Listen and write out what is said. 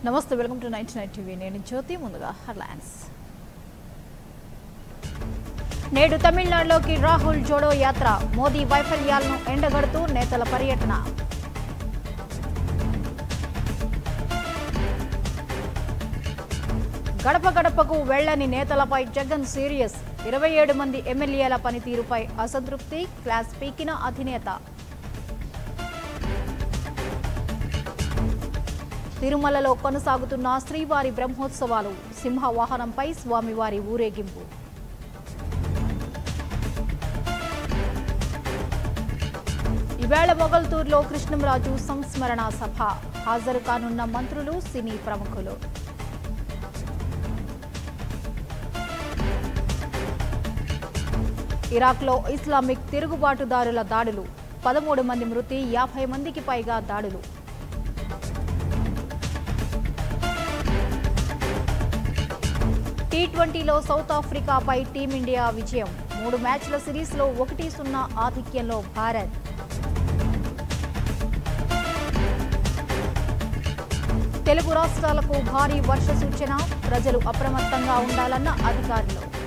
నమస్తే welcome to ninety nine TV నేను జ్యోతి ముందుగా హెడ్లైన్స్ నేడు తమిళనాడులోకి రాహుల్ జోడో యాత్ర మోదీ వైఫల్యాలను ఎండగడుతూ నేతల పర్యటన గడప గడపకు వెళ్లని నేతలపై జగన్ సీరియస్ ఇరవై ఏడు మంది ఎమ్మెల్యేల పనితీరుపై అసంతృప్తి క్లాస్ పీకిన అధినేత తిరుమలలో కొనసాగుతున్న శ్రీవారి బ్రహ్మోత్సవాలు సింహ వాహనంపై స్వామివారి ఊరేగింపు ఈవేళ మొగల్తూరులో కృష్ణంరాజు సంస్మరణ సభ హాజరు కానున్న మంత్రులు సినీ ప్రముఖులు ఇరాక్లో ఇస్లామిక్ తిరుగుబాటుదారుల దాడులు పదమూడు మంది మృతి యాభై మందికి పైగా దాడులు టీ ట్వంటీలో సౌత్ ఆఫ్రికాపై టీమిండియా విజయం మూడు మ్యాచ్ల సిరీస్లో ఒకటి సున్నా ఆధిక్యంలో భారత్ తెలుగు రాష్ట్రాలకు భారీ వర్ష సూచన ప్రజలు అప్రమత్తంగా ఉండాలన్న అధికారులు